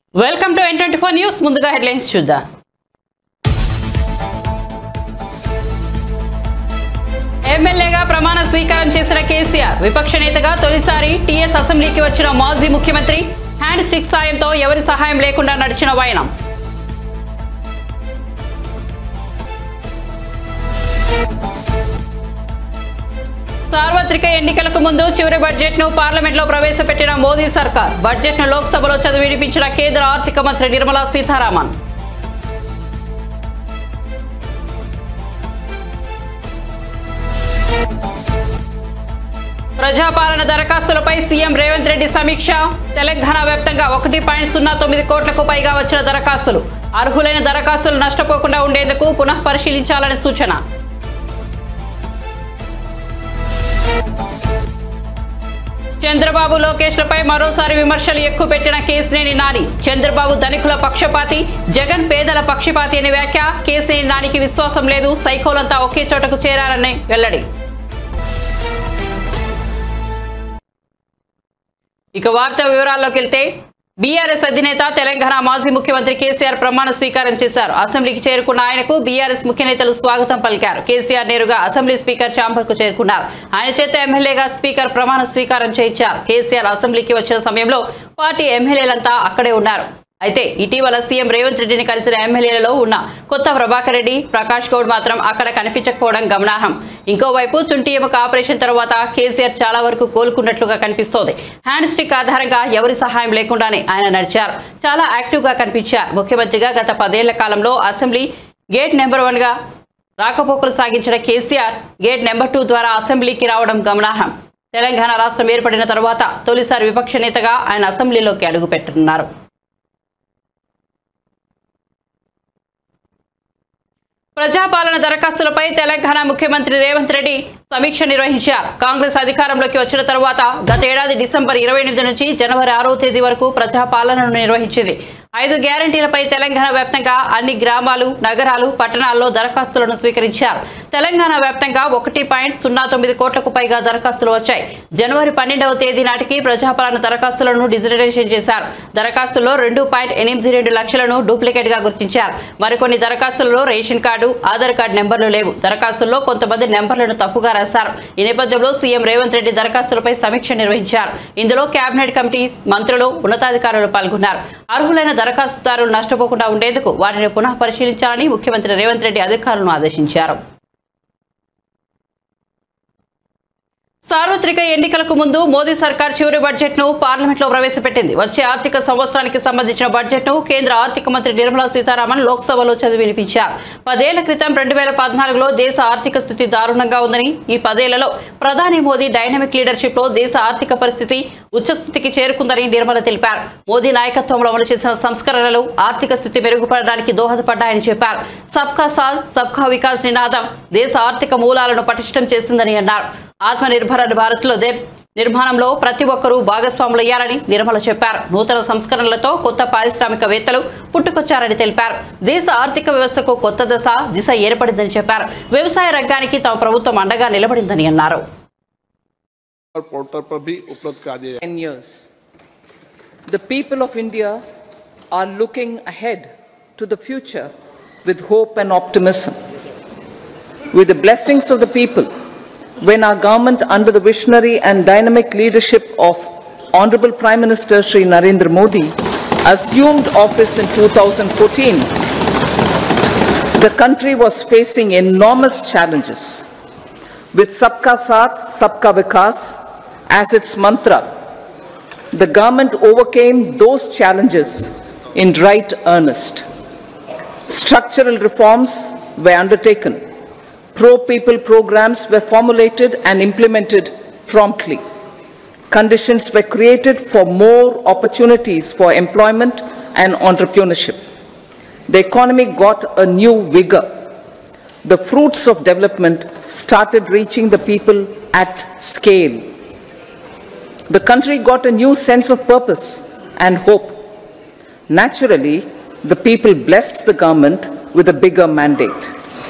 Welcome to N twenty four news ముందుగా headlines చూద్దాం ఎమ్మెల్యేగా ప్రమాణ స్వీకారం చేసిన కేసీఆర్ విపక్ష నేతగా తొలిసారి టీఎస్ అసెంబ్లీకి వచ్చిన మాజీ ముఖ్యమంత్రి హ్యాండ్ స్టిక్ సాయంతో ఎవరి సహాయం లేకుండా నడిచిన వైనం సార్వత్రిక ఎన్నికలకు ముందు చివరి బడ్జెట్ ను పార్లమెంట్ లో ప్రవేశపెట్టిన మోదీ సర్కార్ బడ్జెట్ ను లోక్సభలో చదివి వినిపించిన కేంద్ర ఆర్థిక మంత్రి నిర్మలా సీతారామన్ ప్రజాపాలన దరఖాస్తులపై సీఎం రేవంత్ రెడ్డి సమీక్ష తెలంగాణ వ్యాప్తంగా ఒకటి పాయింట్ సున్నా తొమ్మిది కోట్లకు పైగా వచ్చిన దరఖాస్తులు అర్హులైన దరఖాస్తులు నష్టపోకుండా ఉండేందుకు పునః పరిశీలించాలని సూచన చంద్రబాబు లోకేష్లపై మరోసారి విమర్శలు ఎక్కువ పెట్టిన కేసినేని నాని చంద్రబాబు ధనికుల పక్షపాతి జగన్ పేదల పక్షపాతి అనే వ్యాఖ్య కేసినేని నానికి విశ్వాసం లేదు సైకోలంతా ఒకే చోటకు చేరారని వెల్లడి ఇక వార్త వివరాల్లోకి వెళ్తే బీఆర్ఎస్ అధినేత తెలంగాణ మాజీ ముఖ్యమంత్రి కేసీఆర్ ప్రమాణ స్వీకారం చేశారు అసెంబ్లీకి చేరుకున్న ఆయనకు బీఆర్ఎస్ ముఖ్య నేతలు స్వాగతం పలికారు కేసీఆర్ నేరుగా అసెంబ్లీ స్పీకర్ ఛాంబర్ కు చేరుకున్నారు ఆయన చేత ఎమ్మెల్యేగా స్పీకర్ ప్రమాణ స్వీకారం చేయించారు కేసీఆర్ అసెంబ్లీకి వచ్చిన సమయంలో పార్టీ ఎమ్మెల్యేలంతా అక్కడే ఉన్నారు అయితే ఇటీవల సీఎం రేవంత్ రెడ్డిని కలిసిన ఎమ్మెల్యేలలో ఉన్న కొత్త ప్రభాకర్ రెడ్డి ప్రకాష్ గౌడ్ మాత్రం అక్కడ కనిపించకపోవడం గమనార్హం ఇంకోవైపు తుంటి ఎముక ఆపరేషన్ తర్వాత కేసీఆర్ చాలా వరకు కోలుకున్నట్లుగా కనిపిస్తోంది హ్యాండ్ స్టిక్ ఆధారంగా ఎవరి సహాయం లేకుండానే ఆయన నడిచారు చాలా యాక్టివ్ గా కనిపించారు ముఖ్యమంత్రిగా గత పదేళ్ల కాలంలో అసెంబ్లీ గేట్ నెంబర్ వన్ గా రాకపోకలు సాగించిన కేసీఆర్ గేట్ నెంబర్ టూ ద్వారా అసెంబ్లీకి రావడం గమనార్హం తెలంగాణ రాష్ట్రం ఏర్పడిన తరువాత తొలిసారి విపక్ష నేతగా ఆయన అసెంబ్లీలోకి అడుగుపెట్టనున్నారు ప్రజాపాలన దరఖాస్తులపై తెలంగాణ ముఖ్యమంత్రి రేవంత్ రెడ్డి సమీక్ష నిర్వహించారు కాంగ్రెస్ అధికారంలోకి వచ్చిన తరువాత గత ఏడాది డిసెంబర్ ఇరవై ఎనిమిది నుంచి జనవరి ఆరవ తేదీ వరకు ప్రజాపాలనను నిర్వహించింది ఐదు గ్యారంటీలపై తెలంగాణ వ్యాప్తంగా అన్ని గ్రామాలు నగరాలు పట్టణాల్లో దరఖాస్తులను స్వీకరించారు తెలంగాణ వ్యాప్తంగా ఒకటి పాయింట్ సున్నా తొమ్మిది కోట్లకు పైగా దరఖాస్తులు వచ్చాయి జనవరి పన్నెండవ తేదీ నాటికి ప్రజాపాలన దరఖాస్తులను డిజిటలైజేషన్ చేశారు దరఖాస్తుల్లో రెండు పాయింట్ ఎనిమిది రెండు లక్షలను డూప్లికేట్ గా గుర్తించారు మరికొన్ని దరఖాస్తుల్లో రేషన్ కార్డు ఆధార్ కార్డు నెంబర్లు లేవు దరఖాస్తుల్లో కొంతమంది నెంబర్లను తప్పుగా రాశారు ఈ నేపథ్యంలో సీఎం రేవంత్ రెడ్డి దరఖాస్తులపై సమీక్ష నిర్వహించారు ఇందులో కేబినెట్ కమిటీ మంత్రులు ఉన్నతాధికారులు పాల్గొన్నారు అర్హులైన దరఖాస్తుదారులు నష్టపోకుండా ఉండేందుకు వాటిని పునః పరిశీలించాలని ముఖ్యమంత్రి రేవంత్ రెడ్డి అధికారులను ఆదేశించారు సార్వత్రిక ఎన్నికలకు ముందు మోదీ సర్కార్ చివరి బడ్జెట్ ను పార్లమెంట్ లో ప్రవేశపెట్టింది వచ్చే ఆర్థిక సంవత్సరానికి సంబంధించిన బడ్జెట్ ను కేంద్ర ఆర్థిక మంత్రి నిర్మలా సీతారామన్ లోక్సభలో చదివి వినిపించారు పదేళ్ల క్రితం రెండు వేల పద్నాలుగులో దేశ ఆర్థిక స్థితి దారుణంగా ఉందని ఈ పదేళ్లలో ప్రధాని మోదీ డైనమిక్ లీడర్షిప్ లో దేశ ఆర్థిక పరిస్థితి ఉచ్చస్థితికి చేరుకుందని నిర్మల తెలిపారు మోదీ నాయకత్వంలో అమలు చేసిన సంస్కరణలు ఆర్థిక స్థితి మెరుగుపడడానికి దోహదపడ్డాయని చెప్పారు సబ్కా సాత్ సబ్కా వికాస్ నినాదం దేశ ఆర్థిక మూలాలను పటిష్టం చేసిందని అన్నారు ఆత్మనిర్భర భారత్ లో నిర్మాణంలో ప్రతి ఒక్కరూ భాగస్వాములయ్యారని నిర్మల చెప్పారు నూతన సంస్కరణలతో కొత్త పారిశ్రామికవేత్తలు పుట్టుకొచ్చారని తెలిపారు దేశ ఆర్థిక వ్యవస్థకు కొత్త దశ దిశ ఏర్పడిందని చెప్పారు వ్యవసాయ రంగానికి తమ ప్రభుత్వం అండగా నిలబడిందని అన్నారు और पोर्टल पर भी उपलब्ध करा दिया 10 years. The people of India are looking ahead to the future with hope and optimism. With the blessings of the people, when our government, under the visionary and dynamic leadership of Honorable Prime Minister Sri Narendra Modi, assumed office in 2014, the country was facing enormous challenges. With Sabka Saath, Sabka Vikas as its mantra, the government overcame those challenges in right earnest. Structural reforms were undertaken. Pro-people programs were formulated and implemented promptly. Conditions were created for more opportunities for employment and entrepreneurship. The economy got a new vigor the fruits of development started reaching the people at scale. The country got a new sense of purpose and hope. Naturally, the people blessed the government with a bigger mandate.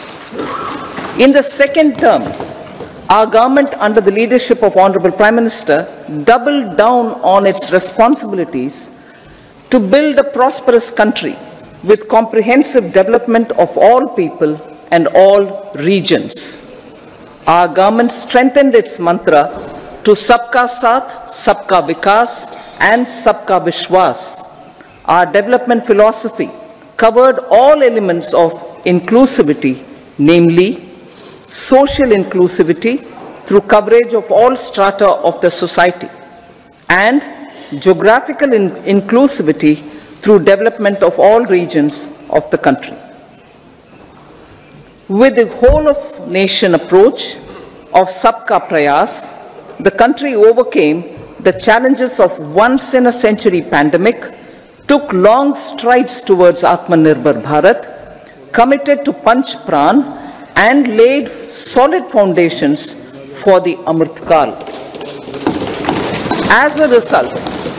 In the second term, our government, under the leadership of Honorable Prime Minister, doubled down on its responsibilities to build a prosperous country with comprehensive development of all people and all regions. Our government strengthened its mantra to Sabka Saath, Sabka Vikas and Sabka Vishwas. Our development philosophy covered all elements of inclusivity, namely social inclusivity through coverage of all strata of the society and geographical in- inclusivity through development of all regions of the country. With the whole of nation approach of Sabka Prayas, the country overcame the challenges of once in a century pandemic, took long strides towards Atmanirbhar Bharat, committed to Panch Pran, and laid solid foundations for the Amrit Kal. As a result,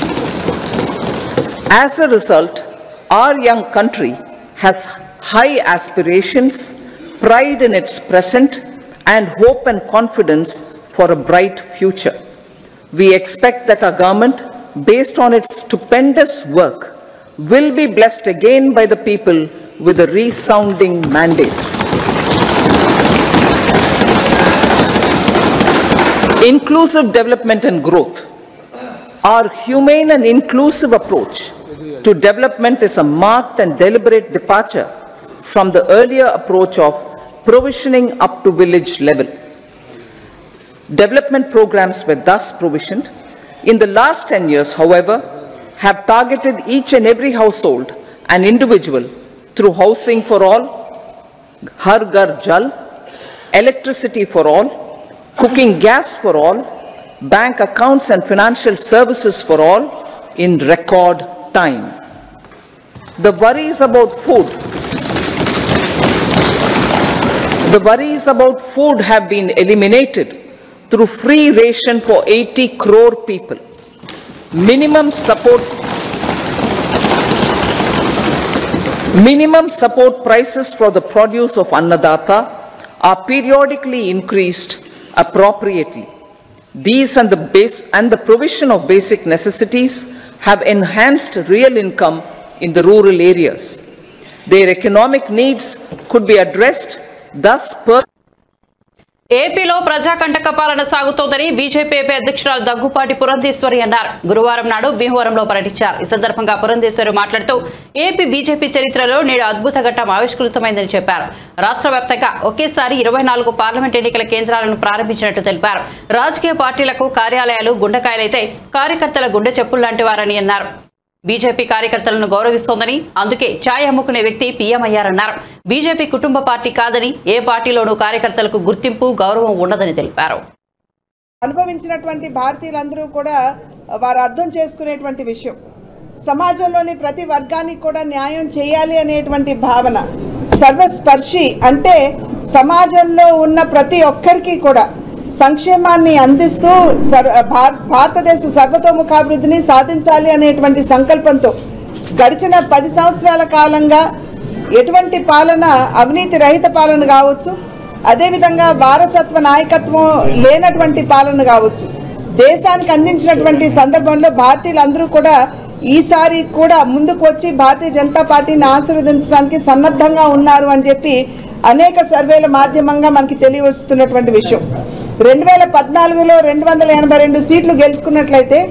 as a result, our young country has high aspirations, pride in its present, and hope and confidence for a bright future. We expect that our government, based on its stupendous work, will be blessed again by the people with a resounding mandate. Inclusive development and growth. Our humane and inclusive approach to development is a marked and deliberate departure from the earlier approach of provisioning up to village level. Development programs were thus provisioned. In the last 10 years, however, have targeted each and every household and individual through housing for all, Har Ghar Jal, electricity for all, cooking gas for all, bank accounts and financial services for all in record time. The worries about food the worries about food have been eliminated through free ration for 80 crore people. Minimum support Minimum support prices for the produce of Annadata are periodically increased appropriately. These and the base and the provision of basic necessities have enhanced real income in the rural areas. Their economic needs could be addressed thus per ఏపీలో ప్రజాకంటక పాలన సాగుతోందని BJP అధ్యక్షురాలు దగ్గుపాటి పురంధేశ్వరి అన్నారు గురువారం నాడు భీమవరంలో పర్యటించారు ఈ సందర్భంగా పురంధేశ్వరి మాట్లాడుతూ ఏపీ బీజేపీ చరిత్రలో నేడు అద్భుత ఘట్టం ఆవిష్కృతమైందని చెప్పారు రాష్ట్ర వ్యాప్తంగా ఒకేసారి ఇరవై నాలుగు పార్లమెంట్ ఎన్నికల కేంద్రాలను ప్రారంభించినట్టు తెలిపారు రాజకీయ పార్టీలకు కార్యాలయాలు గుండెకాయలైతే కార్యకర్తల గుండె చెప్పులు లాంటి వారని అన్నారు బీజేపీ కార్యకర్తలను గౌరవిస్తోందని అందుకే ఛాయ్ అమ్ముకునే వ్యక్తి పీఎం అయ్యారన్నారు బీజేపీ కుటుంబ పార్టీ కాదని ఏ పార్టీలోనూ కార్యకర్తలకు గుర్తింపు గౌరవం ఉండదని తెలిపారు అనుభవించినటువంటి భారతీయులందరూ కూడా వారు అర్థం చేసుకునేటువంటి విషయం సమాజంలోని ప్రతి వర్గానికి కూడా న్యాయం చేయాలి అనేటువంటి భావన సర్వస్పర్శి అంటే సమాజంలో ఉన్న ప్రతి ఒక్కరికి కూడా సంక్షేమాన్ని అందిస్తూ సర్ భార- భారతదేశ సర్వతోముఖాభివృద్ధిని సాధించాలి అనేటువంటి సంకల్పంతో గడిచిన పది సంవత్సరాల కాలంగా ఎటువంటి పాలన అవినీతి రహిత పాలన కావచ్చు అదేవిధంగా వారసత్వ నాయకత్వం లేనటువంటి పాలన కావచ్చు దేశానికి అందించినటువంటి సందర్భంలో భారతీయులందరూ కూడా ఈసారి కూడా ముందుకు వచ్చి భారతీయ జనతా పార్టీని ఆశీర్వదించడానికి సన్నద్ధంగా ఉన్నారు అని చెప్పి అనేక సర్వేల మాధ్యమంగా మనకి తెలియవస్తున్నటువంటి విషయం రెండు వేల పద్నాలుగులో రెండు వందల ఎనభై రెండు సీట్లు గెలుచుకున్నట్లయితే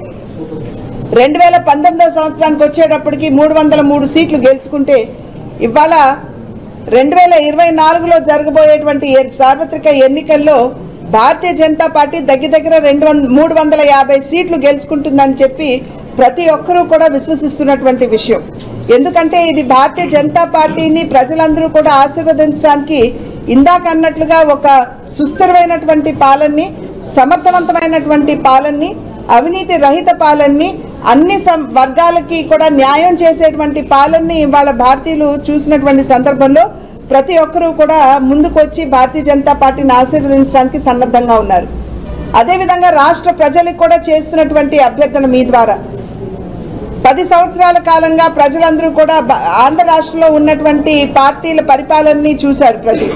రెండు వేల పంతొమ్మిదో సంవత్సరానికి వచ్చేటప్పటికి మూడు వందల మూడు సీట్లు గెలుచుకుంటే ఇవాళ రెండు వేల ఇరవై నాలుగులో జరగబోయేటువంటి ఎ- సార్వత్రిక ఎన్నికల్లో భారతీయ జనతా పార్టీ దగ్గర దగ్గర రెండు వంద మూడు వందల యాభై సీట్లు గెలుచుకుంటుందని చెప్పి ప్రతి ఒక్కరూ కూడా విశ్వసిస్తున్నటువంటి విషయం ఎందుకంటే ఇది భారతీయ జనతా పార్టీని ప్రజలందరూ కూడా ఆశీర్వదించడానికి ఇందాక అన్నట్లుగా ఒక సుస్థిరమైనటువంటి పాలనని సమర్థవంతమైనటువంటి పాలనని అవినీతి రహిత పాలనని అన్ని సం వర్గాలకి కూడా న్యాయం చేసేటువంటి పాలనని ఇవాళ భారతీయులు చూసినటువంటి సందర్భంలో ప్రతి ఒక్కరూ కూడా ముందుకు వచ్చి భారతీయ జనతా పార్టీని ఆశీర్వదించడానికి సన్నద్ధంగా ఉన్నారు అదేవిధంగా రాష్ట్ర ప్రజలకు కూడా చేస్తున్నటువంటి అభ్యర్థన మీ ద్వారా పది సంవత్సరాల కాలంగా ప్రజలందరూ కూడా బ- ఆంధ్ర రాష్ట్రంలో ఉన్నటువంటి పార్టీల పరిపాలనని చూశారు ప్రజలు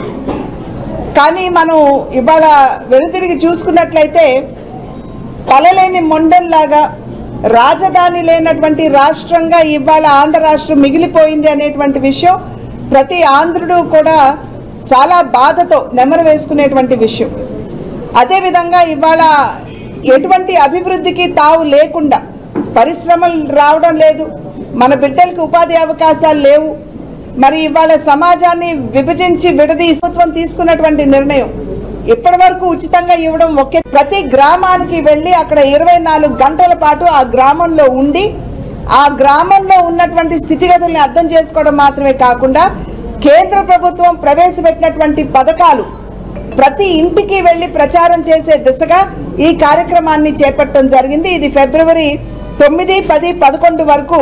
కానీ మనం ఇవాళ వెనుతిరిగి చూసుకున్నట్లయితే తలలేని మొండంలాగా రాజధాని లేనటువంటి రాష్ట్రంగా ఇవాళ ఆంధ్ర రాష్ట్రం మిగిలిపోయింది అనేటువంటి విషయం ప్రతి ఆంధ్రుడు కూడా చాలా బాధతో నెమరు వేసుకునేటువంటి విషయం అదేవిధంగా ఇవాళ ఎటువంటి అభివృద్ధికి తావు లేకుండా పరిశ్రమలు రావడం లేదు మన బిడ్డలకు ఉపాధి అవకాశాలు లేవు మరి ఇవాళ సమాజాన్ని విభజించి విడదీసి ప్రభుత్వం తీసుకున్నటువంటి నిర్ణయం ఇప్పటి వరకు ఉచితంగా ఇవ్వడం ఒకే ప్రతి గ్రామానికి వెళ్ళి అక్కడ ఇరవై నాలుగు గంటల పాటు ఆ గ్రామంలో ఉండి ఆ గ్రామంలో ఉన్నటువంటి స్థితిగతుల్ని అర్థం చేసుకోవడం మాత్రమే కాకుండా కేంద్ర ప్రభుత్వం ప్రవేశపెట్టినటువంటి పథకాలు ప్రతి ఇంటికి వెళ్ళి ప్రచారం చేసే దిశగా ఈ కార్యక్రమాన్ని చేపట్టడం జరిగింది ఇది ఫిబ్రవరి తొమ్మిది పది పదకొండు వరకు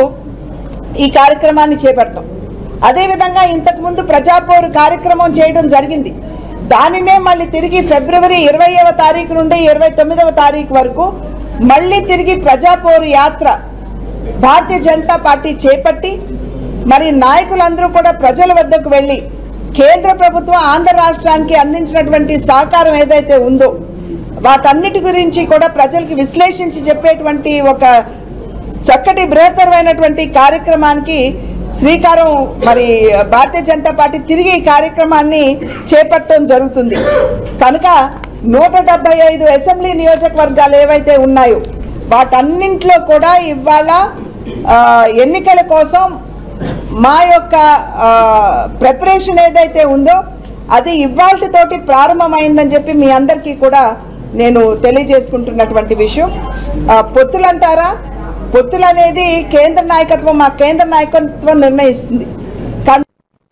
ఈ కార్యక్రమాన్ని చేపడతాం అదేవిధంగా ఇంతకుముందు ప్రజాపోరు కార్యక్రమం చేయడం జరిగింది దానినే మళ్ళీ తిరిగి ఫిబ్రవరి ఇరవైవ తారీఖు నుండి ఇరవై తొమ్మిదవ తారీఖు వరకు మళ్ళీ తిరిగి ప్రజాపోరు యాత్ర భారతీయ జనతా పార్టీ చేపట్టి మరి నాయకులందరూ కూడా ప్రజల వద్దకు వెళ్ళి కేంద్ర ప్రభుత్వం ఆంధ్ర రాష్ట్రానికి అందించినటువంటి సహకారం ఏదైతే ఉందో వాటన్నిటి గురించి కూడా ప్రజలకి విశ్లేషించి చెప్పేటువంటి ఒక చక్కటి బృహత్తరమైనటువంటి కార్యక్రమానికి శ్రీకారం మరి భారతీయ జనతా పార్టీ తిరిగి ఈ కార్యక్రమాన్ని చేపట్టడం జరుగుతుంది కనుక నూట డెబ్బై ఐదు అసెంబ్లీ నియోజకవర్గాలు ఏవైతే ఉన్నాయో వాటన్నింటిలో కూడా ఇవాళ ఆ, ఎన్నికల కోసం మా యొక్క ప్రిపరేషన్ ఏదైతే ఉందో అది ఇవాళతోటి ప్రారంభమైందని చెప్పి మీ అందరికీ కూడా నేను తెలియజేసుకుంటున్నటువంటి విషయం ఆ, పొత్తులు అంటారా పొత్తులు అనేది కేంద్ర నాయకత్వం మా కేంద్ర నాయకత్వం నిర్ణయిస్తుంది కానీ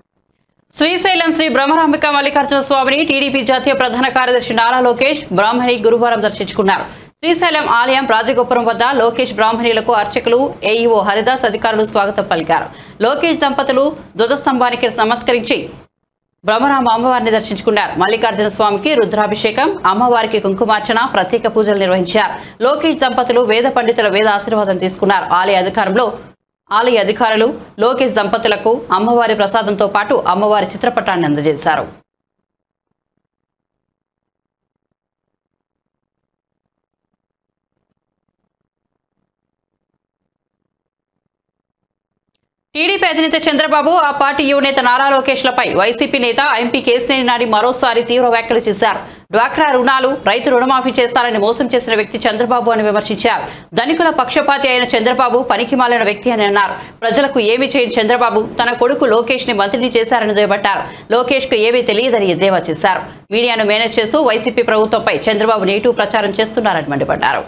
శ్రీశైలం శ్రీ బ్రహ్మరాంబిక మల్లికార్జున స్వామిని టీడీపీ జాతీయ ప్రధాన కార్యదర్శి నారా లోకేష్ బ్రాహ్మణి గురువారం దర్శించుకున్నారు శ్రీశైలం ఆలయం రాజగోపురం వద్ద లోకేష్ బ్రాహ్మణులకు అర్చకులు ఏఈఓ హరిదాస్ అధికారులు స్వాగతం పలికారు లోకేష్ దంపతులు ధ్వజస్తంభానికి నమస్కరించి బ్రహ్మరామ అమ్మవారిని దర్శించుకున్నారు మల్లికార్జున స్వామికి రుద్రాభిషేకం అమ్మవారికి కుంకుమార్చన ప్రత్యేక పూజలు నిర్వహించారు లోకేష్ దంపతులు వేద పండితుల వేద ఆశీర్వాదం తీసుకున్నారు ఆలయ అధికారంలో ఆలయ అధికారులు లోకేష్ దంపతులకు అమ్మవారి ప్రసాదంతో పాటు అమ్మవారి చిత్రపటాన్ని అందజేశారు టీడీపీ అధినేత చంద్రబాబు ఆ పార్టీ యువనేత నారా లోకేష్లపై వైసీపీ నేత ఎంపీ కేసినేని నాని మరోసారి తీవ్ర వ్యాఖ్యలు చేశారు డ్వాక్రా రుణాలు రైతు రుణమాఫీ చేస్తారని మోసం చేసిన వ్యక్తి చంద్రబాబు అని విమర్శించారు ధనికుల పక్షపాతి అయిన చంద్రబాబు పనికి మాలిన వ్యక్తి అని అన్నారు ప్రజలకు ఏమీ చేయని చంద్రబాబు తన కొడుకు లోకేష్ ని మంత్రిని చేశారని దుయ్యబట్టారు లోకేష్ కు ఏమీ తెలియదని ఎద్దేవా చేశారు మీడియాను మేనేజ్ చేస్తూ వైసీపీ ప్రభుత్వంపై చంద్రబాబు నెగిటివ్ ప్రచారం చేస్తున్నారని మండిపడ్డారు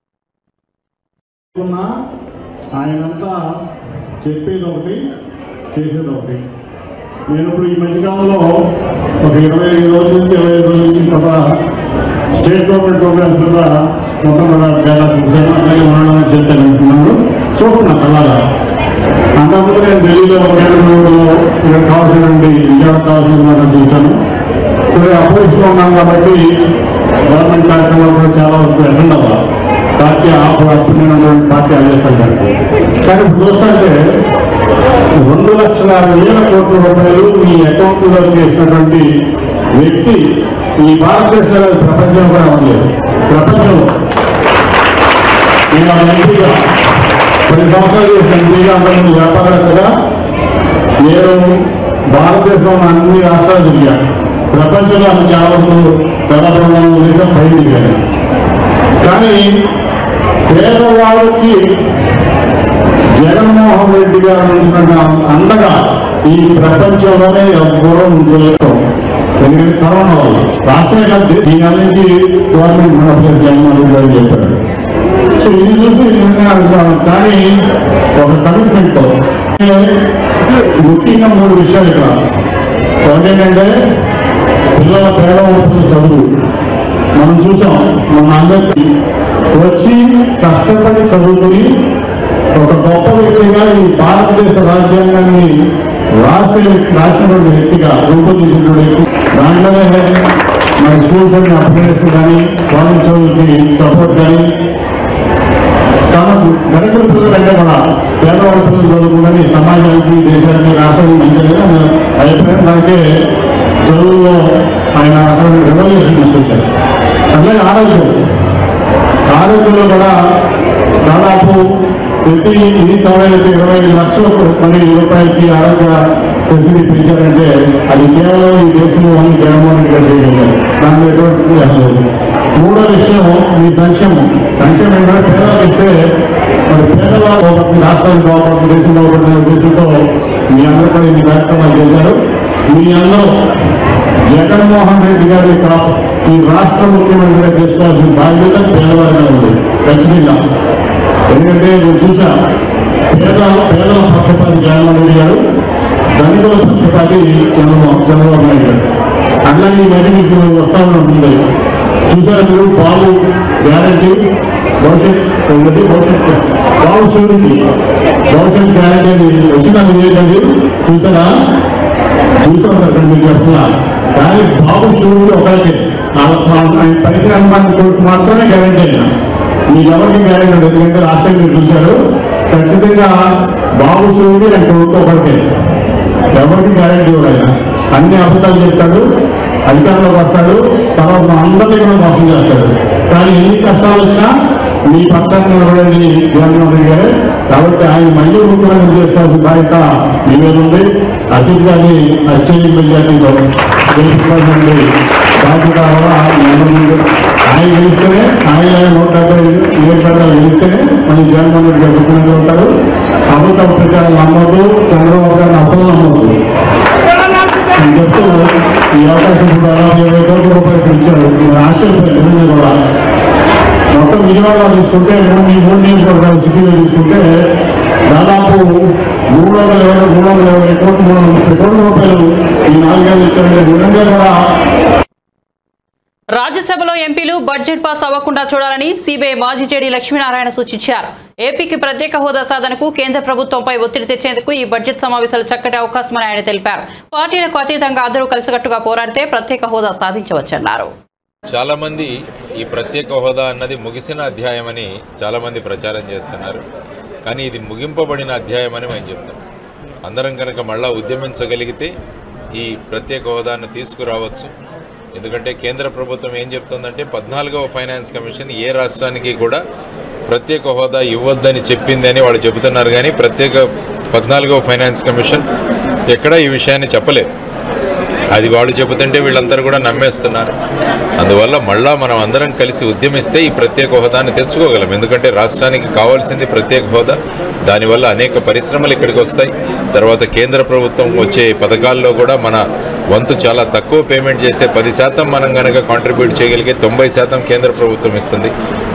ఉన్నా ఆయనంతా చెప్పేది ఒకటి చేసేది ఒకటి నేను ఇప్పుడు ఈ మధ్యకాలంలో ఒక ఇరవై ఐదు రోజుల నుంచి ఇరవై ఐదు రోజుల నుంచి కూడా స్టేట్ గవర్నమెంట్ ప్రోగ్రామ్స్ కూడా మొత్తం కూడా చాలా చూశాను అలాగే ఉండడం చేస్తాను అంటున్నాను చూస్తున్నా కళ్ళారా అంతకుముందు నేను ఢిల్లీలో కేంద్రంలో ఇక్కడ కావాల్సినటువంటి విజయవాడ కావాల్సిన చూశాను ఇప్పుడు అపోజిషన్ ఉన్నాను కాబట్టి గవర్నమెంట్ కార్యక్రమాలు కూడా చాలా వరకు అటెండ్ అవ్వాలి పార్టీ అప్పుడు అప్పుడు నేను ఉన్నటువంటి పార్టీ ఆదేశాలు మేరకు. కానీ ఇప్పుడు చూస్తుంటే రెండు లక్షల వేల కోట్ల రూపాయలు మీ అకౌంట్లో వేసినటువంటి వ్యక్తి ఈ భారతదేశంలో కాదు, ప్రపంచంలో కూడా అవ్వలేదు ప్రపంచంలో నేను ఆ ఎంపీగా పది సంవత్సరాలు చేసిన ఎంపీగా అంతకుముందు వ్యాపారవేత్తగా నేను భారతదేశంలో ఉన్న అన్ని రాష్ట్రాలు తిరిగాను ప్రపంచంలో అన్ని చాలా వరకు దాదాపు దేశం పైన తిరిగాను కానీ పేదవాళ్ళకి జగన్మోహన్ రెడ్డి గారు ఉంచినట్టు అండగా ఈ ప్రపంచంలోనే ఎవరో ఉంచలేదు ఎందుకంటే కరోనా వల్ల రాష్ట్రమే కాదు దీని నుంచి గవర్నమెంట్ మన జగన్మోహన్ రెడ్డి గారు చెప్పారు సో ఇది చూసి నేను అనుకున్నాను కానీ ఒక కమిట్మెంట్ తో ముఖ్యంగా మూడు విషయాలు ఇక్కడ ఒకటి ఏంటంటే పిల్లల పేదవాళ్ళ చదువు మనం చూసాం మన అందరికీ వచ్చి కష్టపడి చదువుకుని ఒక గొప్ప వ్యక్తిగా ఈ భారతదేశ రాజ్యాంగాన్ని రాసే రాసినటువంటి వ్యక్తిగా రూపొందించినటువంటి వ్యక్తి దాంట్లోనే మన స్కూల్స్ అన్ని అప్గ్రేడ్స్ కానీ కాలేజ్ చదువుకి సపోర్ట్ కానీ చాలా గరికుల పిల్లలు అంటే కూడా పేదవాళ్ళ పిల్లలు చదువుకుందని సమాజానికి దేశానికి రాష్ట్రానికి మంచిగా అభిప్రాయం దానికే చదువులో ఆయన రెవల్యూషన్ తీసుకొచ్చారు అట్లాగే ఆరోగ్యం ఆరోగ్యంలో కూడా దాదాపు ప్రతి ఈ తొంభైకి ఇరవై ఐదు లక్షల మరి రూపాయలకి ఆరోగ్య ఫెసిలిటీ పెంచారంటే అది కేవలం ఈ దేశంలో ఉన్న జగన్మోహన్ రెడ్డి గారు చేయగలిగారు దాని ఎటువంటి లెక్క లేదు మూడో విషయం మీ సంక్షేమం సంక్షేమం ఏంటంటే పేదలకు ఇస్తే మరి పేదవాళ్ళు బాగుపడుతుంది రాష్ట్రానికి బాగుపడుతుంది దేశం బాగుపడుతున్న ఉద్దేశంతో మీ అందరూ కూడా ఇన్ని కార్యక్రమాలు చేశారు మీ అందరూ జగన్మోహన్ రెడ్డి గారి కా- ఈ రాష్ట్ర ముఖ్యమంత్రిగా చేసుకోవాల్సిన బాధ్యత పేదవారి మీద ఉంది ఖచ్చితంగా ఎందుకంటే నేను చూసా పేద పేదల పక్షపాతి జగన్మోహన్ రెడ్డి గారు ధనికుల పక్షపాతి చంద్రబాబు చంద్రబాబు నాయుడు గారు అట్లాగే ఈ మధ్య మీకు వస్తా ఉంటుంది చూసారా మీరు బాబు గ్యారంటీ భవిష్యత్ ఒకటి భవిష్యత్ బాబు షూరిటీ భవిష్యత్ గ్యారంటీ అని వచ్చిందా ఏంటండి చూసారా చూసాం సార్ ఇక్కడ మీరు చెప్తున్నా కానీ బాబు షూరిటీ ఒకరికి పైకి అనుమానం కొడుకు మాత్రమే గ్యారంటీ అయినా మీకు ఎవరికి గ్యారంటీ ఉండదు ఎందుకంటే లాస్ట్ టైం మీరు చూశారు ఖచ్చితంగా బాబు షూరిటీ ఆయన కొడుకు ఒకరికే ఎవరికి గ్యారంటీ ఇవ్వలేదు అన్ని అబద్ధాలు చెప్తాడు అధికారంలోకి వస్తాడు తర్వాత మా అందరినీ కూడా మోసం చేస్తాడు కానీ ఎన్ని కష్టాలు వచ్చినా మీ పక్షాన్ని నిలబడండి జగన్మోహన్ రెడ్డి గారు కాబట్టి ఆయన మళ్ళీ ముఖ్యమంత్రి చేసుకోవాల్సిన బాధ్యత మీ మీద ఉంది అసిత్ గారిని అత్యధిక మెజార్టీతో గెలిపించుకోవాలండి బాధ్యత కూడా మీ అందరి ముందు ఆయన గెలిస్తేనే ఆయన నూట డెబ్బై నియోజకవర్గాలు గెలిస్తేనే మళ్ళీ జగన్మోహన్ రెడ్డి గారు ముఖ్యమంత్రి ఉంటారు అబద్ధ ప్రచారం నమ్మొద్దు చంద్రబాబు గారిని అసలు నమ్మొద్దు నేను చెప్తూ ఈ అవకాశం ఇప్పుడు దాదాపు ఇరవై కోట్ల రూపాయలు ఇచ్చారు మీరు ఆశ్చర్యపోయారు నిజంగా కూడా మొత్తం విజయవాడలో తీసుకుంటే మూడు ఈ మూడు నియోజకవర్గాలు సిటీలో తీసుకుంటే దాదాపు మూడు వందల ఇరవై మూడు వందల ఇరవై కోట్లు మూడు వందల ముప్పై కోట్ల రూపాయలు ఈ నాలుగేళ్ళు ఇచ్చారంటే నిజంగా కూడా రాజ్యసభలో ఎంపీలు బడ్జెట్ పాస్ అవ్వకుండా చూడాలని సిబిఐ మాజీ జేడీ లక్ష్మీనారాయణ సూచించారు ఏపీకి ప్రత్యేక హోదా సాధనకు కేంద్ర ప్రభుత్వంపై ఒత్తిడి తెచ్చేందుకు ఈ బడ్జెట్ సమావేశాలు చక్కటి అవకాశమని ఆయన తెలిపారు పార్టీలకు అతీతంగా అందరూ కలిసికట్టుగా పోరాడితే ప్రత్యేక హోదా సాధించవచ్చన్నారు చాలా మంది ఈ ప్రత్యేక హోదా అన్నది ముగిసిన అధ్యాయం అని చాలా మంది ప్రచారం చేస్తున్నారు కానీ ఇది ముగింపబడిన అధ్యాయం అని మేము చెప్తాం అందరం కనుక మళ్ళా ఉద్యమించగలిగితే ఈ ప్రత్యేక హోదాను తీసుకురావచ్చు ఎందుకంటే కేంద్ర ప్రభుత్వం ఏం చెప్తుందంటే పద్నాలుగవ ఫైనాన్స్ కమిషన్ ఏ రాష్ట్రానికి కూడా ప్రత్యేక హోదా ఇవ్వద్దని చెప్పింది అని వాళ్ళు చెబుతున్నారు కానీ ప్రత్యేక పద్నాలుగవ ఫైనాన్స్ కమిషన్ ఎక్కడా ఈ విషయాన్ని చెప్పలేదు అది వాళ్ళు చెబుతుంటే వీళ్ళందరూ కూడా నమ్మేస్తున్నారు అందువల్ల మళ్ళా మనం అందరం కలిసి ఉద్యమిస్తే ఈ ప్రత్యేక హోదాని తెచ్చుకోగలం ఎందుకంటే రాష్ట్రానికి కావాల్సింది ప్రత్యేక హోదా దానివల్ల అనేక పరిశ్రమలు ఇక్కడికి వస్తాయి తర్వాత కేంద్ర ప్రభుత్వం వచ్చే పథకాల్లో కూడా మన వంతు చాలా తక్కువ పేమెంట్ చేస్తే పది శాతం మనం కనుక కాంట్రిబ్యూట్ చేయగలిగే తొంభై శాతం కేంద్ర ప్రభుత్వం ఇస్తుంది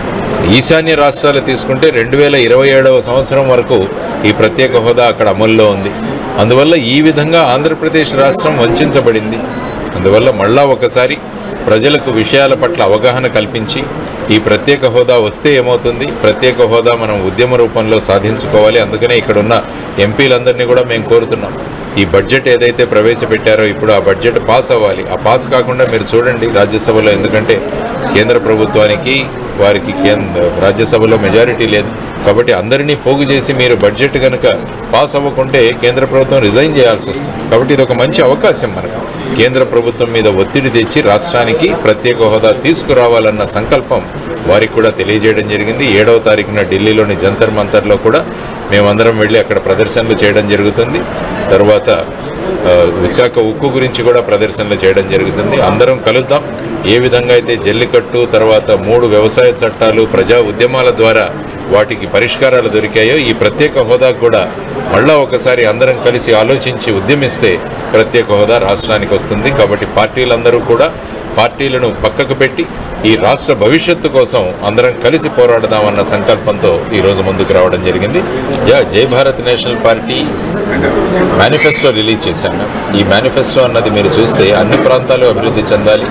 ఈశాన్య రాష్ట్రాలు తీసుకుంటే రెండు వేల ఇరవై ఏడవ సంవత్సరం వరకు ఈ ప్రత్యేక హోదా అక్కడ అమల్లో ఉంది అందువల్ల ఈ విధంగా ఆంధ్రప్రదేశ్ రాష్ట్రం వంచబడింది అందువల్ల మళ్ళా ఒకసారి ప్రజలకు విషయాల పట్ల అవగాహన కల్పించి ఈ ప్రత్యేక హోదా వస్తే ఏమవుతుంది ప్రత్యేక హోదా మనం ఉద్యమ రూపంలో సాధించుకోవాలి అందుకనే ఇక్కడ ఉన్న ఎంపీలందరినీ కూడా మేము కోరుతున్నాం ఈ బడ్జెట్ ఏదైతే ప్రవేశపెట్టారో ఇప్పుడు ఆ బడ్జెట్ పాస్ అవ్వాలి ఆ పాస్ కాకుండా మీరు చూడండి రాజ్యసభలో ఎందుకంటే కేంద్ర ప్రభుత్వానికి వారికి కేంద్ర రాజ్యసభలో మెజారిటీ లేదు కాబట్టి అందరినీ పోగు చేసి మీరు బడ్జెట్ కనుక పాస్ అవ్వకుంటే కేంద్ర ప్రభుత్వం రిజైన్ చేయాల్సి వస్తుంది కాబట్టి ఇది ఒక మంచి అవకాశం మనకు కేంద్ర ప్రభుత్వం మీద ఒత్తిడి తెచ్చి రాష్ట్రానికి ప్రత్యేక హోదా తీసుకురావాలన్న సంకల్పం వారికి కూడా తెలియజేయడం జరిగింది ఏడవ తారీఖున ఢిల్లీలోని జంతర్ మంతర్లో కూడా మేమందరం వెళ్ళి అక్కడ ప్రదర్శనలు చేయడం జరుగుతుంది తర్వాత ఆ, విశాఖ ఉక్కు గురించి కూడా ప్రదర్శనలు చేయడం జరుగుతుంది అందరం కలుద్దాం ఏ విధంగా అయితే జల్లికట్టు తర్వాత మూడు వ్యవసాయ చట్టాలు ప్రజా ఉద్యమాల ద్వారా వాటికి పరిష్కారాలు దొరికాయో ఈ ప్రత్యేక హోదాకు కూడా మళ్ళా ఒకసారి అందరం కలిసి ఆలోచించి ఉద్యమిస్తే ప్రత్యేక హోదా రాష్ట్రానికి వస్తుంది కాబట్టి పార్టీలందరూ కూడా పార్టీలను పక్కకు పెట్టి ఈ రాష్ట్ర భవిష్యత్తు కోసం అందరం కలిసి పోరాడదామన్న సంకల్పంతో ఈరోజు ముందుకు రావడం జరిగింది yeah Jai Bharat national party manifesto release చేశాను ఈ మేనిఫెస్టో అన్నది మీరు చూస్తే అన్ని ప్రాంతాలు అభివృద్ధి చెందాలి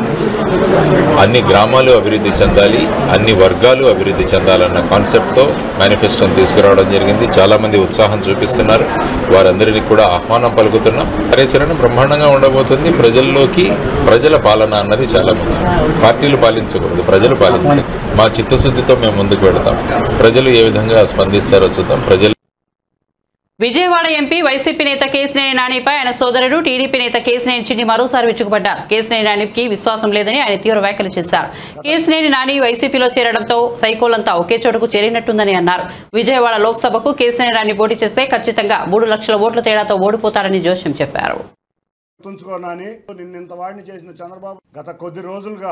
అన్ని గ్రామాలు అభివృద్ధి చెందాలి అన్ని వర్గాలు అభివృద్ధి చెందాలన్న కాన్సెప్ట్తో మేనిఫెస్టోని తీసుకురావడం జరిగింది చాలామంది ఉత్సాహం చూపిస్తున్నారు వారందరినీ కూడా ఆహ్వానం పలుకుతున్నాం కార్యాచరణ బ్రహ్మాండంగా ఉండబోతుంది ప్రజల్లోకి ప్రజల పాలన అన్నది చాలా ముఖ్యం పార్టీలు పాలించకూడదు ప్రజలు పాలించాలి మా చిత్తశుద్ధితో మేము ముందుకు వెళతాం ప్రజలు ఏ విధంగా స్పందిస్తారో చూద్దాం ప్రజలు విజయవాడ ఎంపీ వైసీపీ నేత కేసినేని నానిపై ఆయన సోదరుడు టీడీపీ నేత కేసినేని చిన్ని మరోసారి విచ్చుకుపడ్డారు కేసినేని నానికి విశ్వాసం లేదని ఆయన తీవ్ర వ్యాఖ్యలు చేశారు కేసినేని నాని వైసీపీలో చేరడంతో సైకోలంతా ఒకే చోటుకు చేరినట్టుందని అన్నారు విజయవాడ లోక్సభకు కేసినేని నాని పోటీ చేస్తే ఖచ్చితంగా మూడు లక్షల ఓట్ల తేడాతో ఓడిపోతారని జోష్యం చెప్పారు గుర్తుంచుకోనని నిన్నింత వాడిని చేసిన చంద్రబాబు గత కొద్ది రోజులుగా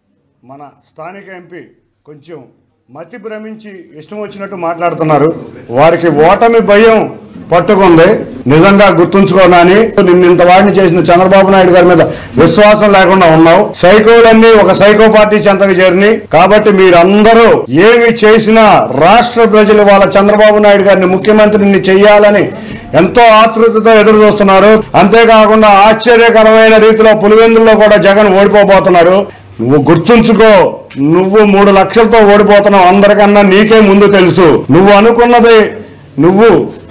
మన స్థానిక ఎంపీ కొంచెం మతి భ్రమించి ఇష్టం వచ్చినట్టు మాట్లాడుతున్నారు వారికి ఓటమి భయం పట్టుకుంది నిజంగా గుర్తుంచుకోనని నిన్నింత వాడిని చేసిన చంద్రబాబు నాయుడు గారి మీద విశ్వాసం లేకుండా ఉన్నావు సైకోలన్నీ ఒక సైకో పార్టీ చెంతకు చేరిని కాబట్టి మీరందరూ ఏమి చేసినా రాష్ట్ర ప్రజలు వాళ్ళ చంద్రబాబు నాయుడు గారిని ముఖ్యమంత్రిని చెయ్యాలని ఎంతో ఆతృతతో ఎదురు చూస్తున్నారు అంతేకాకుండా ఆశ్చర్యకరమైన రీతిలో పులివెందుల్లో కూడా జగన్ ఓడిపోబోతున్నారు నువ్వు గుర్తుంచుకో నువ్వు మూడు లక్షలతో ఓడిపోతున్నావు అందరికన్నా నీకే ముందు తెలుసు నువ్వు అనుకున్నది నువ్వు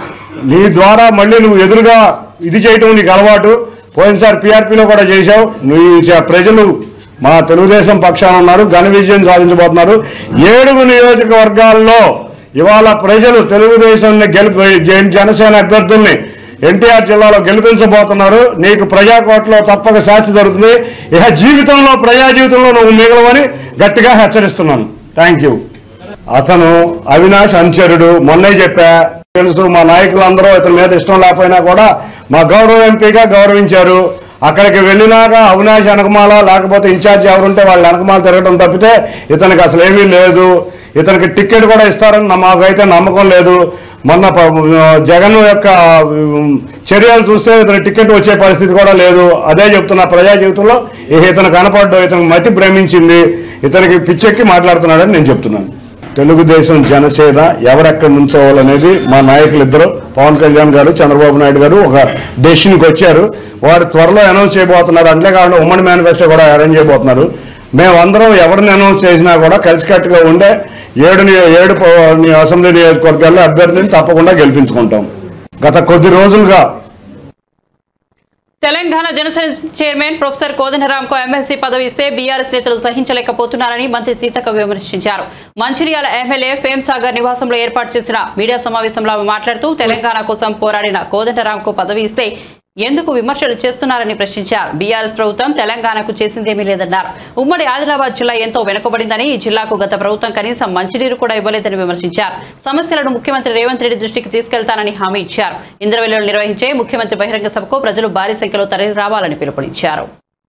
నీ ద్వారా మళ్ళీ నువ్వు ఎదురుగా ఇది చేయటం నీకు అలవాటు పోయినసారి పీఆర్పీలో కూడా చేశావు నువ్వు చ- ప్రజలు మా తెలుగుదేశం పక్షాన ఉన్నారు ఘన విజయం సాధించబోతున్నారు ఏడుగు నియోజకవర్గాల్లో ఇవాళ ప్రజలు తెలుగుదేశాన్ని గెలిపి జన- జనసేన అభ్యర్థుల్ని ఎన్టీఆర్ జిల్లాలో గెలిపించబోతున్నారు నీకు ప్రజాకోట్లో తప్పక శాస్తి జరుగుతుంది ఇక జీవితంలో ప్రజా జీవితంలో నువ్వు మిగలవని గట్టిగా హెచ్చరిస్తున్నాను థ్యాంక్ యూ అతను అవినాష్ అనుచరుడు మొన్నే చెప్పా తెలుసు మా నాయకులందరూ ఇతని మీద ఇష్టం లేకపోయినా కూడా మా గౌరవ ఎంపీగా గౌరవించారు అక్కడికి వెళ్ళినాక అవినాష్ వెనకమాల లేకపోతే ఇన్ఛార్జ్ ఎవరుంటే వాళ్ళ వెనకమాల తిరగడం తప్పితే ఇతనికి అసలు ఏమీ లేదు ఇతనికి టికెట్ కూడా ఇస్తారని నా- మాకైతే నమ్మకం లేదు మొన్న ప- జగన్ యొక్క ఉమ్, చర్యలు చూస్తే ఇతని టికెట్ వచ్చే పరిస్థితి కూడా లేదు అదే చెప్తున్నా ప్రజా జీవితంలో ఇక ఇతను కనపడ్డు ఇతనికి మతి భ్రమించింది ఇతనికి పిచ్చెక్కి మాట్లాడుతున్నాడని నేను చెప్తున్నాను తెలుగుదేశం జనసేన ఎవరెక్కడ నుంచోవాలనేది మా నాయకులు ఇద్దరు పవన్ కళ్యాణ్ గారు చంద్రబాబు నాయుడు గారు ఒక డెసిషన్కి వచ్చారు వారు త్వరలో అనౌన్స్ చేయబోతున్నారు అంతేకాకుండా ఉమ్మడి మేనిఫెస్టో కూడా అరేంజ్ చేయబోతున్నారు మేమందరం ఎవరిని అనౌన్స్ చేసినా కూడా కలిసికట్టుగా ఉండే ఏడు నియో- ఏడు ప- ని- అసెంబ్లీ నియోజకవర్గాల్లో అభ్యర్థిని తప్పకుండా గెలిపించుకుంటాం గత కొద్ది రోజులుగా తెలంగాణ జనసేన చైర్మన్ ప్రొఫెసర్ కోదండరాంకు ఎమ్మెల్సీ పదవి ఇస్తే బీఆర్ఎస్ నేతలు సహించలేకపోతున్నారని మంత్రి సీతక్క విమర్శించారు మంచిర్యాల ఎమ్మెల్యే ఫేమ్ సాగర్ నివాసంలో ఏర్పాటు చేసిన మీడియా సమావేశంలో ఆమె మాట్లాడుతూ తెలంగాణ కోసం పోరాడిన కోదండరాంకు పదవి ఇస్తే ఎందుకు విమర్శలు చేస్తున్నారని ప్రశ్నించారు బీఆర్ఎస్ ప్రభుత్వం తెలంగాణకు చేసిందేమీ లేదన్నారు ఉమ్మడి ఆదిలాబాద్ జిల్లా ఎంతో వెనుకబడిందని ఈ జిల్లాకు గత ప్రభుత్వం కనీసం మంచినీరు కూడా ఇవ్వలేదని విమర్శించారు సమస్యలను ముఖ్యమంత్రి రేవంత్ రెడ్డి దృష్టికి తీసుకెళ్తానని హామీ ఇచ్చారు ఇంద్రవెల్లిలో నిర్వహించే ముఖ్యమంత్రి బహిరంగ సభకు ప్రజలు భారీ సంఖ్యలో తరలి రావాలని పిలుపునిచ్చారు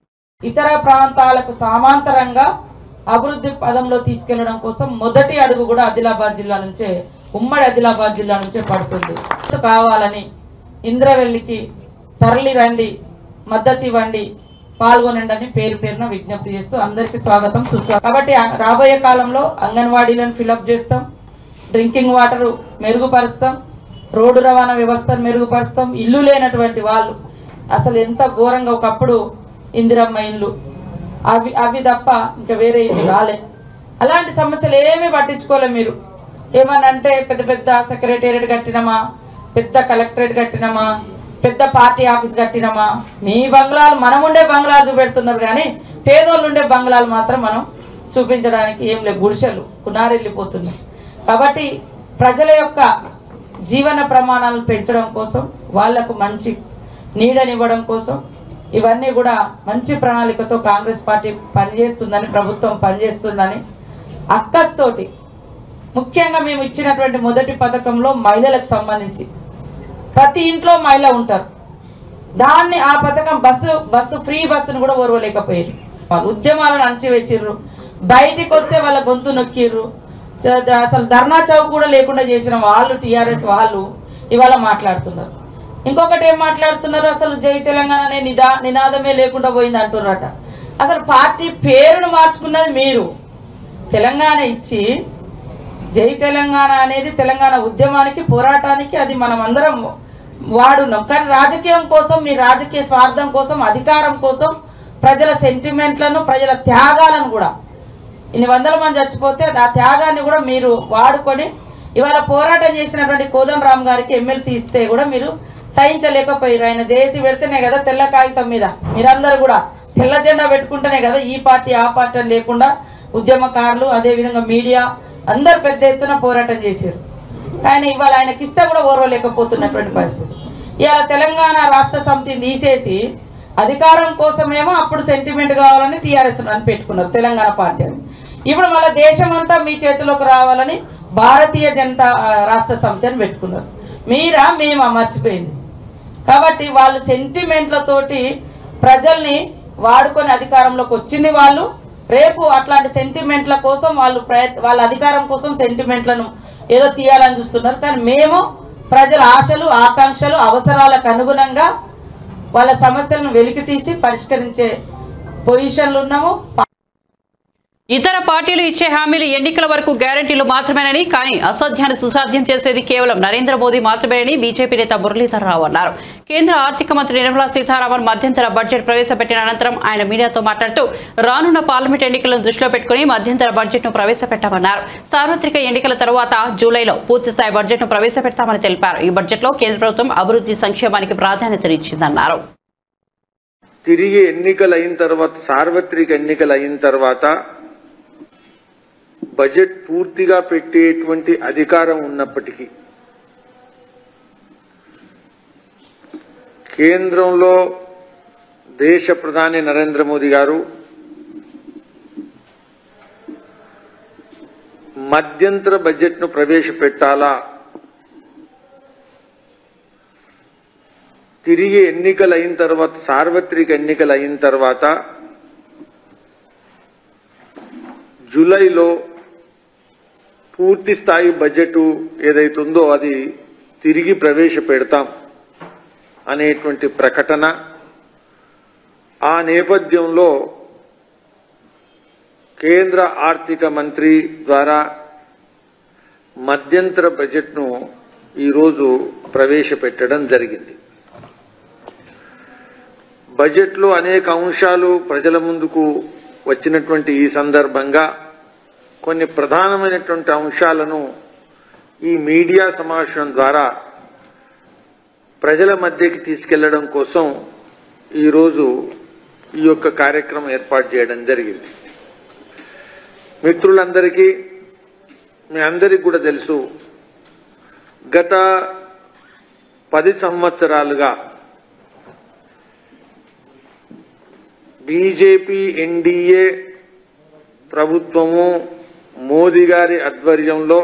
ఇతర ప్రాంతాలకు సమాంతరంగా అభివృద్ధి పదంలో తీసుకెళ్లడం కోసం మొదటి అడుగు కూడా ఆదిలాబాద్ జిల్లా నుంచే ఉమ్మడి ఆదిలాబాద్ జిల్లా నుంచే పడుతుంది కావాలని ఇంద్రవెల్లికి తరలి రండి మద్దతు ఇవ్వండి పాల్గొనండి అని పేరు పేరున విజ్ఞప్తి చేస్తూ అందరికీ స్వాగతం సుస్వాగతం కాబట్టి ఆ- రాబోయే కాలంలో అంగన్వాడీలను ఫిలప్ చేస్తాం డ్రింకింగ్ వాటర్ మెరుగుపరుస్తాం రోడ్డు రవాణా వ్యవస్థను మెరుగుపరుస్తాం ఇల్లు లేనటువంటి వాళ్ళు అసలు ఎంత ఘోరంగా ఒకప్పుడు ఇందిరమ్మ ఇల్లు అవి అవి తప్ప ఇంకా వేరే ఇల్లు రాలే అలాంటి సమస్యలు ఏమీ పట్టించుకోలే మీరు ఏమనంటే పెద్ద పెద్ద సెక్రటేరియట్ కట్టినమా పెద్ద కలెక్టరేట్ కట్టినమా పెద్ద పార్టీ ఆఫీస్ కట్టినమా మీ బంగ్లాలు మనం ఉండే బంగ్లాలు చూపెడుతున్నారు కానీ పేదోళ్ళు ఉండే బంగ్లాలు మాత్రం మనం చూపించడానికి ఏం లేదు గుడిసెలు కునారెళ్ళిపోతున్నాయి కాబట్టి ప్రజల యొక్క జీవన ప్రమాణాలను పెంచడం కోసం వాళ్లకు మంచి నీడనివ్వడం కోసం ఇవన్నీ కూడా మంచి ప్రణాళికతో కాంగ్రెస్ పార్టీ పనిచేస్తుందని ప్రభుత్వం పనిచేస్తుందని అక్కస్తోటి ముఖ్యంగా మేము ఇచ్చినటువంటి మొదటి పథకంలో మహిళలకు సంబంధించి ప్రతి ఇంట్లో మహిళ ఉంటారు దాన్ని ఆ పథకం బస్సు బస్సు ఫ్రీ బస్సును కూడా ఓర్వలేకపోయారు వాళ్ళు ఉద్యమాలను అణచివేసిర్రు బయటికి వస్తే వాళ్ళ గొంతు నొక్కిర్రు చ- అసలు ధర్నా చౌక్ కూడా లేకుండా చేసిన వాళ్ళు టిఆర్ఎస్ వాళ్ళు ఇవాళ మాట్లాడుతున్నారు ఇంకొకటి ఏం మాట్లాడుతున్నారు అసలు జై తెలంగాణ అనే నిదా నినాదమే లేకుండా పోయింది అంటున్నారట అసలు పార్టీ పేరును మార్చుకున్నది మీరు తెలంగాణ ఇచ్చి జై తెలంగాణ అనేది తెలంగాణ ఉద్యమానికి పోరాటానికి అది మనం అందరం వాడున్నాం కానీ రాజకీయం కోసం మీ రాజకీయ స్వార్థం కోసం అధికారం కోసం ప్రజల సెంటిమెంట్లను ప్రజల త్యాగాలను కూడా ఇన్ని వందల మంది చచ్చిపోతే ఆ త్యాగాన్ని కూడా మీరు వాడుకొని ఇవాళ పోరాటం చేసినటువంటి కోదన్ రామ్ గారికి ఎమ్మెల్సీ ఇస్తే కూడా మీరు సహించలేకపోయారు ఆయన జేసీ పెడితేనే కదా తెల్ల కాగితం మీద మీరందరూ కూడా తెల్ల జెండా పెట్టుకుంటేనే కదా ఈ పార్టీ ఆ పార్టీ అని లేకుండా ఉద్యమకారులు అదేవిధంగా మీడియా అందరు పెద్ద ఎత్తున పోరాటం చేశారు కానీ ఇవాళ ఆయనకి ఇస్తే కూడా ఓర్వలేకపోతున్నటువంటి పరిస్థితి ఇవాళ తెలంగాణ రాష్ట్ర సమితిని తీసేసి అధికారం కోసమేమో అప్పుడు సెంటిమెంట్ కావాలని టీఆర్ఎస్ అని పెట్టుకున్నారు తెలంగాణ పార్టీ అని ఇప్పుడు మళ్ళీ దేశం అంతా మీ చేతిలోకి రావాలని భారతీయ జనతా ఆ, రాష్ట్ర సమితి అని పెట్టుకున్నారు మీరా మేమా మర్చిపోయింది కాబట్టి వాళ్ళు సెంటిమెంట్లతోటి ప్రజల్ని వాడుకొని అధికారంలోకి వచ్చింది వాళ్ళు రేపు అట్లాంటి సెంటిమెంట్ల కోసం వాళ్ళు ప్రయత్ వాళ్ళ అధికారం కోసం సెంటిమెంట్లను ఏదో తీయాలని చూస్తున్నారు కానీ మేము ప్రజల ఆశలు ఆకాంక్షలు అవసరాలకు అనుగుణంగా వాళ్ళ సమస్యలను వెలికి తీసి పరిష్కరించే పొజిషన్లు ఉన్నాము ఇతర పార్టీలు ఇచ్చే హామీలు ఎన్నికల వరకు గ్యారంటీలు మాత్రమేనని కానీ అసాధ్యాన్ని సుసాధ్యం చేసేది కేవలం నరేంద్ర మోదీ మాత్రమేనని బీజేపీ నేత మురళీధర్ రావు అన్నారు కేంద్ర ఆర్థిక మంత్రి నిర్మలా సీతారామన్ మధ్యంతర బడ్జెట్ ప్రవేశపెట్టిన అనంతరం ఆయన మీడియాతో మాట్లాడుతూ రానున్న పార్లమెంట్ ఎన్నికలను దృష్టిలో పెట్టుకుని మధ్యంతర బడ్జెట్ ను ప్రవేశపెట్టామన్నారు సార్వత్రిక ఎన్నికల తరువాత జూలైలో పూర్తిస్థాయి బడ్జెట్ ను ప్రవేశపెడతామని తెలిపారు ఈ బడ్జెట్ లో కేంద్ర ప్రభుత్వం అభివృద్ధి సంక్షేమానికి ప్రాధాన్యతనిచ్చిందన్నారు తిరిగి ఎన్నికలు అయిన తర్వాత సార్వత్రిక ఎన్నికలు అయిన తర్వాత బడ్జెట్ పూర్తిగా పెట్టేటువంటి అధికారం ఉన్నప్పటికీ కేంద్రంలో దేశ ప్రధాని నరేంద్ర మోదీ గారు మధ్యంతర బడ్జెట్ను ప్రవేశపెట్టాలా తిరిగి ఎన్నికలు అయిన తర్వాత సార్వత్రిక ఎన్నికలు అయిన తర్వాత జూలైలో పూర్తి స్థాయి బడ్జెట్ ఏదైతుందో అది తిరిగి ప్రవేశపెడతాం అనేటువంటి ప్రకటన ఆ నేపథ్యంలో కేంద్ర ఆర్థిక మంత్రి ద్వారా మధ్యంతర బడ్జెట్ను ఈరోజు ప్రవేశపెట్టడం జరిగింది బడ్జెట్లో అనేక అంశాలు ప్రజల ముందుకు వచ్చినటువంటి ఈ సందర్భంగా కొన్ని ప్రధానమైనటువంటి అంశాలను ఈ మీడియా సమావేశం ద్వారా ప్రజల మధ్యకి తీసుకెళ్లడం కోసం ఈరోజు ఈ యొక్క కార్యక్రమం ఏర్పాటు చేయడం జరిగింది మిత్రులందరికీ మీ అందరికీ కూడా తెలుసు గత పది సంవత్సరాలుగా బీజేపీ ఎన్డీఏ ప్రభుత్వము మోదీ గారి ఆధ్వర్యంలో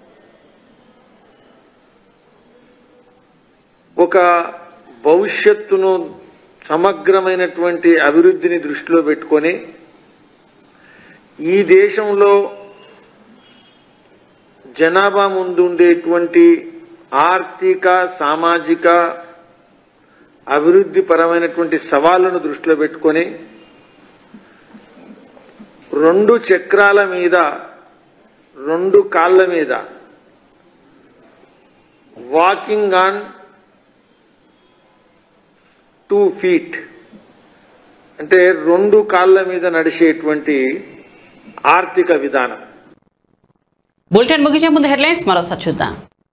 ఒక భవిష్యత్తును సమగ్రమైనటువంటి అభివృద్ధిని దృష్టిలో పెట్టుకొని ఈ దేశంలో జనాభా ముందుండేటువంటి ఆర్థిక సామాజిక అభివృద్ధి పరమైనటువంటి సవాళ్లను దృష్టిలో పెట్టుకొని రెండు చక్రాల మీద రెండు కాళ్ళ మీద వాకింగ్ ఆన్ టూ ఫీట్ అంటే రెండు కాళ్ళ మీద నడిచేటువంటి ఆర్థిక విధానం బులెటిన్ ముగించే ముందు హెడ్లైన్స్ మరోసారి చూద్దాం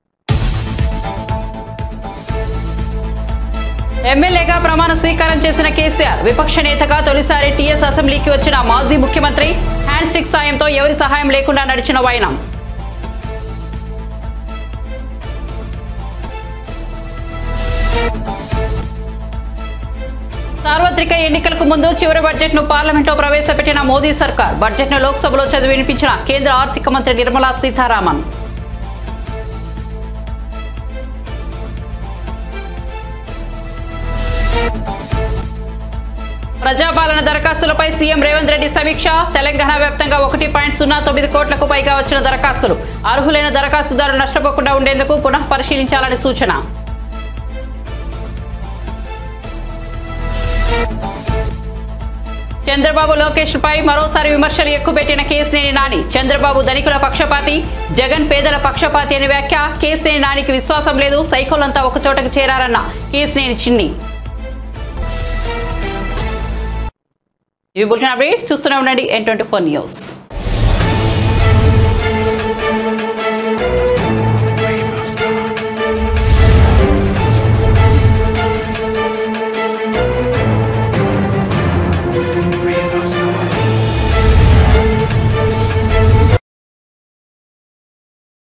ఎమ్మెల్యేగా ప్రమాణ స్వీకారం చేసిన కేసీఆర్ విపక్ష నేతగా తొలిసారి టీఎస్ అసెంబ్లీకి వచ్చిన మాజీ ముఖ్యమంత్రి హ్యాండ్ స్టిక్ సాయంతో ఎవరి సహాయం లేకుండా నడిచిన వైనం సార్వత్రిక ఎన్నికలకు ముందు చివరి బడ్జెట్ ను పార్లమెంట్ లో ప్రవేశపెట్టిన మోదీ సర్కార్ బడ్జెట్ ను లోక్సభలో చదివి వినిపించిన కేంద్ర ఆర్థిక మంత్రి నిర్మలా సీతారామన్ ప్రజాపాలన దరఖాస్తులపై సీఎం రేవంత్ రెడ్డి సమీక్ష తెలంగాణ వ్యాప్తంగా ఒకటి పాయింట్ సున్నా తొమ్మిది కోట్లకు పైగా వచ్చిన దరఖాస్తులు అర్హులైన దరఖాస్తుదారులు నష్టపోకుండా ఉండేందుకు పునః పరిశీలించాలని సూచన చంద్రబాబు లోకేష్ పై మరోసారి విమర్శలు ఎక్కుపెట్టిన కేసినేని నాని చంద్రబాబు ధనికుల పక్షపాతి జగన్ పేదల పక్షపాతి అని వ్యాఖ్య కేసినేని నానికి విశ్వాసం లేదు సైకోలంతా ఒకచోటకు చేరారన్న కేసినేని చిన్ని ఇవి బులెటిన్ అప్డేట్స్ చూస్తూనే ఉండండి ఎన్ ట్వంటీ ఫోర్ న్యూస్